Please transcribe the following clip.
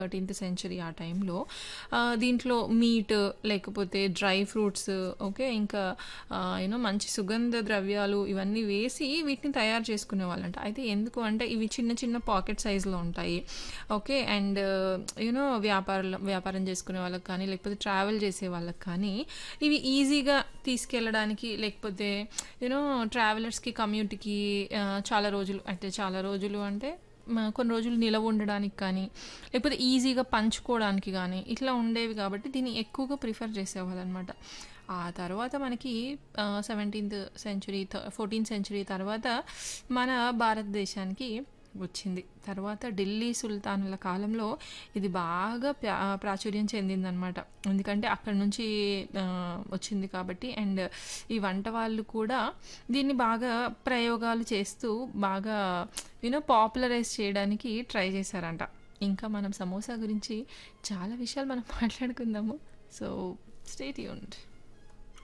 Thirteenth century ఆ టైంలో ఆహ్, దీంట్లో మీట్ లేకపోతే డ్రై ఫ్రూట్స్ ఓకే. ఇంకా ఆహ్, యూనో మంచి సుగంధ ద్రవ్యాలు ఇవన్నీ వేసి వీటిని తయారు చేసుకునేవాళ్ళంట. అయితే ఎందుకు అంటే ఇవి చిన్న చిన్న పాకెట్ సైజ్‌లో ఉంటాయి. ఓకే. అండ్ యూనో వ్యాపారాలు వ్యాపారం చేసుకునే వాళ్ళకి కానీ, లేకపోతే ట్రావెల్ చేసే వాళ్ళకి కానీ ఇవి ఈజీగా తీసుకెళ్ళడానికి లేకపోతే యూనో ట్రావెలర్స్‌కి, కమ్యూట్‌కి ఆహ్, చాలా రోజులు అంటే చాలా రోజులు అంటే మ కొన్ని రోజులు నిలవ ఉండడానికి కానీ, లేకపోతే ఈజీగా పంచుకోవడానికి గానీ, ఇట్లా ఉండేవి కాబట్టి దీన్ని ఎక్కువగా ప్రిఫర్ చేసేవాళ్ళనమాట. ఆ తర్వాత మనకి ఆహ్, 17థ్ సెంచరీ థ 14థ్ సెంచరీ తర్వాత మన భారతదేశానికి వచ్చింది. తర్వాత ఢిల్లీ సుల్తానుల కాలంలో ఇది బాగా ప్రా ప్రాచుర్యం చెందిందనమాట. ఎందుకంటే అక్కడి నుంచి ఆహ్, వచ్చింది కాబట్టి అండ్ ఈ వంట వాళ్ళు కూడా దీన్ని బాగా ప్రయోగాలు చేస్తూ బాగా యూనో పాపులరైజ్ చేయడానికి ట్రై చేశారంట. ఇంకా మనం సమోసా గురించి చాలా విషయాలు మనం మాట్లాడుకుందాము. So, stay tuned.